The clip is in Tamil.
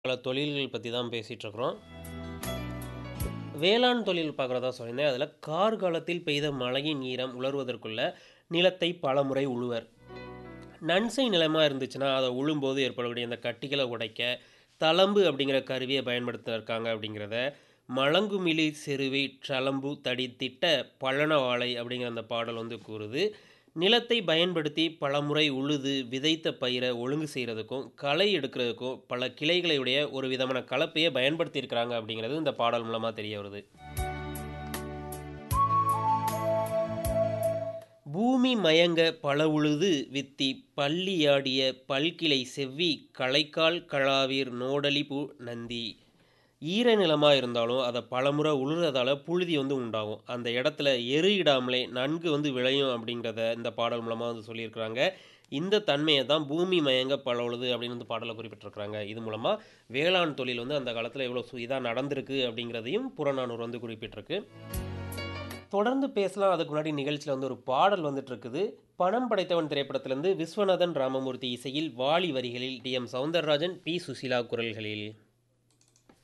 பல தொழில்கள் பற்றி தான் பேசிகிட்டு இருக்கிறோம் வேளாண் தொழில் பார்க்குறதா சொல்லியிருந்தேன் அதில் கார்காலத்தில் பெய்த மழையின் ஈரம் உலர்வதற்குள்ள நிலத்தை பலமுறை உழுவர் நன்சை நிலமாக இருந்துச்சுன்னா அதை உழும்போது ஏற்படக்கூடிய இந்த கட்டிகளை உடைக்க தளம்பு அப்படிங்கிற கருவியை பயன்படுத்த இருக்காங்க அப்படிங்கிறத மலங்குமிழி செருவி ட்ரலம்பு தடித்திட்ட பழன வாழை அப்படிங்கிற அந்த பாடல் வந்து கூறுது நிலத்தை பயன்படுத்தி பலமுறை உழுது விதைத்த பயிரை ஒழுங்கு செய்கிறதுக்கும் களை எடுக்கிறதுக்கும் பல கிளைகளையுடைய ஒரு விதமான கலப்பையை பயன்படுத்தியிருக்கிறாங்க அப்படிங்கிறது இந்த பாடல் மூலமாக தெரிய வருது பூமி மயங்க பல உழுது வித்தி பள்ளியாடிய பல்கிளை செவ்வி களைக்கால் கழாவீர் நோடலி பூ நந்தி ஈர நிலமாக இருந்தாலும் அதை பலமுறை உழுறதால புழுதி வந்து உண்டாகும் அந்த இடத்துல எரு இடாமலே நன்கு வந்து விளையும் அப்படிங்கிறத இந்த பாடல் மூலமாக வந்து சொல்லியிருக்கிறாங்க இந்த தன்மையை தான் பூமி மயங்க பல உழுது அப்படின்னு வந்து பாடலை குறிப்பிட்டிருக்கிறாங்க இது மூலமாக வேளாண் தொழில் வந்து அந்த காலத்தில் எவ்வளோ இதாக நடந்திருக்கு அப்படிங்கிறதையும் புறநானூறு வந்து குறிப்பிட்டிருக்கு தொடர்ந்து பேசலாம் அதுக்கு முன்னாடி நிகழ்ச்சியில் வந்து ஒரு பாடல் வந்துட்டு இருக்குது பணம் படைத்தவன் திரைப்படத்திலிருந்து விஸ்வநாதன் ராமமூர்த்தி இசையில் வாலி வரிகளில் T M Soundararajan P Susheela குரல்களில்